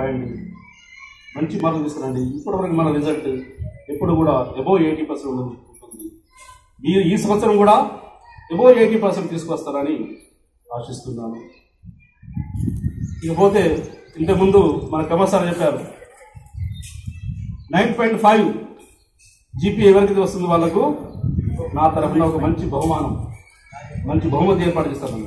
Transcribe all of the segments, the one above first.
రాయండి మంచి మార్కులు తీసుకురండి ఇప్పటివరకు మన రిజల్ట్ ఎప్పుడు కూడా ఎబో ఎయిటీ పర్సెంట్ ఉంటుంది ఈ ఈ సంవత్సరం కూడా ఎబో ఎయిటీ పర్సెంట్ తీసుకొస్తారని ఆశిస్తున్నాను ఇకపోతే ఇంతకుముందు మన కమల్ సార్ చెప్పారు నైన్ పాయింట్ ఫైవ్ జీపీ ఎవరికి వస్తుంది వాళ్ళకు నా తరఫున ఒక మంచి బహుమానం మంచి బహుమతి ఏర్పాటు చేస్తాను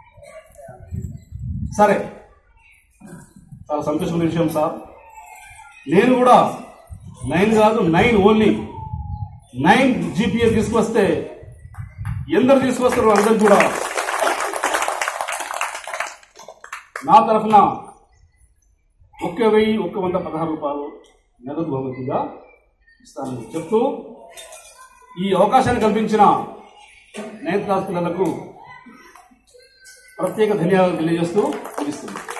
సరే చాలా సంతోషమైన విషయం సార్ నేను కూడా నైన్ కాదు నైన్ ఓన్లీ నైన్ జీపీఏ తీసుకొస్తే ఎందరు తీసుకొస్తారో అందరు కూడా నా తరఫున ఒక్క వెయ్యి ఒక్క వంద పదహారు రూపాయలు నగదు బహుమతిగా ఇస్తాను చెప్తూ ఈ అవకాశాన్ని కల్పించిన నైన్త్ క్లాస్ పిల్లలకు ప్రత్యేక ధన్యవాదాలు తెలియజేస్తూ ముగిస్తుంది